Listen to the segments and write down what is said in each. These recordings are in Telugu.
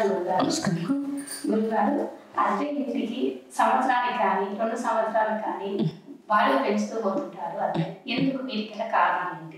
నమస్కారం గురుగారు గురుగారు అదే ఇంటికి సంవత్సరానికి కానీ రెండు సంవత్సరాలకు కానీ బాడీ పెంచుతూ పోతుంటారు అదే ఎందుకు వీరికి గల కారణం ఏంటి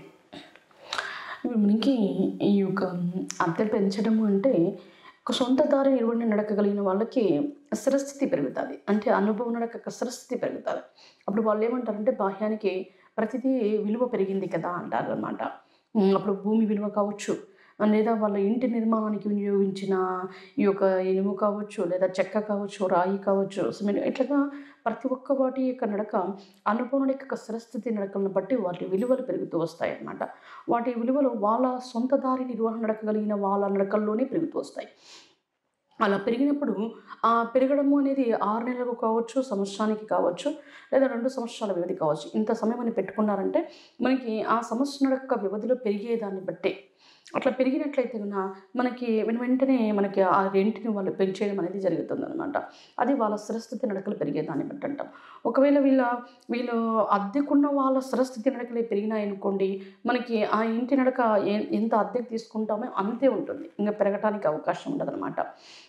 ఇప్పుడు మనకి ఈ యొక్క అద్దె పెంచడం అంటే ఒక సొంత దారి నిర్వహణ నడకగలిగిన వాళ్ళకి స్థిరస్థితి పెరుగుతుంది అంటే అనుభవం నడక స్థిరస్థితి పెరుగుతుంది అప్పుడు వాళ్ళు ఏమంటారంటే బాహ్యానికి ప్రతిదీ విలువ పెరిగింది కదా అంటారు అనమాట అప్పుడు భూమి విలువ కావచ్చు లేదా వాళ్ళ ఇంటి నిర్మాణానికి వినియోగించిన ఈ యొక్క ఇనుము కావచ్చు లేదా చెక్క కావచ్చు రాయి కావచ్చు సిమెంట్ ఇట్లాగా ప్రతి ఒక్క వాటి యొక్క నడక అనుభవం యొక్క స్థిరస్థితి నడకలను బట్టి వాటి విలువలు పెరుగుతూ వస్తాయి అన్నమాట వాటి విలువలు వాళ్ళ సొంత దారి నిర్వహణ నడకగలిగిన వాళ్ళ నడకల్లోనే పెరుగుతూ వస్తాయి అలా పెరిగినప్పుడు ఆ పెరగడము అనేది ఆరు నెలలకు కావచ్చు సంవత్సరానికి కావచ్చు లేదా రెండు సంవత్సరాల వ్యవధి కావచ్చు ఇంత సమయం అని పెట్టుకున్నారంటే మనకి ఆ సంవత్సరం యొక్క వ్యవధిలో పెరిగేదాన్ని బట్టే అట్లా పెరిగినట్లయితే కన్నా మనకి వెను వెంటనే మనకి ఆ రెంట్ని వాళ్ళు పెంచేయడం అనేది జరుగుతుంది అనమాట అది వాళ్ళ స్థిరస్థితి నడకలు పెరిగేదాన్ని బట్టి అంటాం ఒకవేళ వీళ్ళ వీళ్ళు అద్దెకున్న వాళ్ళ స్థిరస్థితి నడకలే పెరిగినాయనుకోండి మనకి ఆ ఇంటి నడక ఏ- ఎంత అద్దెకు తీసుకుంటామో అంతే ఉంటుంది ఇంకా పెరగటానికి అవకాశం ఉండదన్నమాట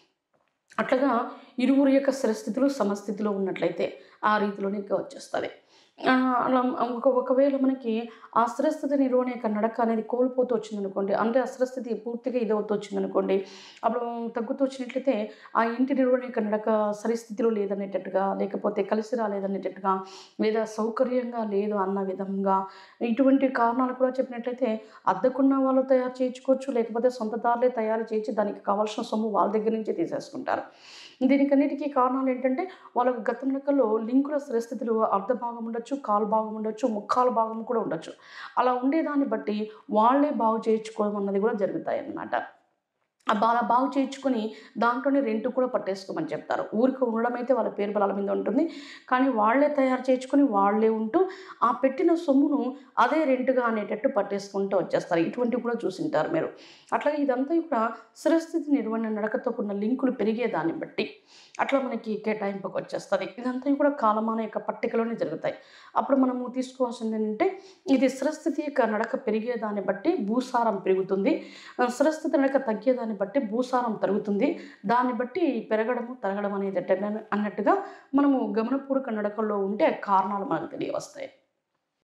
అట్లాగా ఇరువురు యొక్క స్థిరస్థితిలో సమస్థితిలో ఉన్నట్లయితే ఆ రీతిలోనే ఇంకా వచ్చేస్తుంది ఆ, అలా ఒక ఒకవేళ మనకి ఆ స్థిరస్థితి నిర్వహణ యొక్క నడక అనేది కోల్పోతూ వచ్చిందనుకోండి అంటే ఆ స్థిరస్థితి పూర్తిగా ఇదవుతూ వచ్చిందనుకోండి అప్పుడు తగ్గుతూ వచ్చినట్లయితే ఆ ఇంటి నిర్వహణ యొక్క నడక సరిస్థితిలో లేదనేటట్టుగా లేకపోతే కలిసి రాలేదనేటట్టుగా లేదా సౌకర్యంగా లేదు అన్న విధంగా ఇటువంటి కారణాలు కూడా చెప్పినట్లయితే అద్దెకున్న వాళ్ళు తయారు చేయించుకోవచ్చు లేకపోతే సొంతదారులే తయారు చేయించి దానికి కావాల్సిన సొమ్ము వాళ్ళ దగ్గర నుంచే తీసేసుకుంటారు దీనికన్నిటికీ కారణాలు ఏంటంటే వాళ్ళకు గతం లెక్కలో లింకుల స్థిరస్థితిలో అర్ధ భాగం ఉండొచ్చు కాలు భాగం ఉండొచ్చు ముక్కాలు భాగం కూడా ఉండొచ్చు అలా ఉండేదాన్ని బట్టి వాళ్ళే బాగు చేయించుకోవడం అన్నది కూడా జరుగుతాయి అన్నమాట ఆ బాగా బాగు చేయించుకొని దాంట్లోనే రెంట్ కూడా పట్టేసుకోమని చెప్తారు ఊరికి ఉండడం అయితే వాళ్ళ పేరు బలాల మీద ఉంటుంది కానీ వాళ్ళే తయారు చేయించుకొని వాళ్ళే ఉంటూ ఆ పెట్టిన సొమ్మును అదే రెంట్గా అనేటట్టు పట్టేసుకుంటూ వచ్చేస్తారు ఇటువంటివి కూడా చూసింటారు మీరు అట్లాగే ఇదంతా కూడా స్థిరస్థితి నిర్వహణ నడకతో కూడిన లింకులు పెరిగేదాన్ని బట్టి అట్లా మనకి కేటాయింపుకి వచ్చేస్తుంది ఇదంతా కూడా కాలమాన యొక్క పట్టికలోనే జరుగుతాయి అప్పుడు మనము తీసుకోవాల్సింది ఏంటంటే ఇది స్థిరస్థితి యొక్క నడక పెరిగేదాన్ని బట్టి భూసారం పెరుగుతుంది ఆ, స్థిరస్థితి నడక తగ్గేదాన్ని బట్టి భూసారం తరుగుతుంది దాన్ని బట్టి పెరగడము తరగడం అనేది ఎట్ట- అన్నట్టుగా మనము గమనపూర్వక నడకల్లో ఉంటే కారణాలు మనకు తెలియవస్తాయి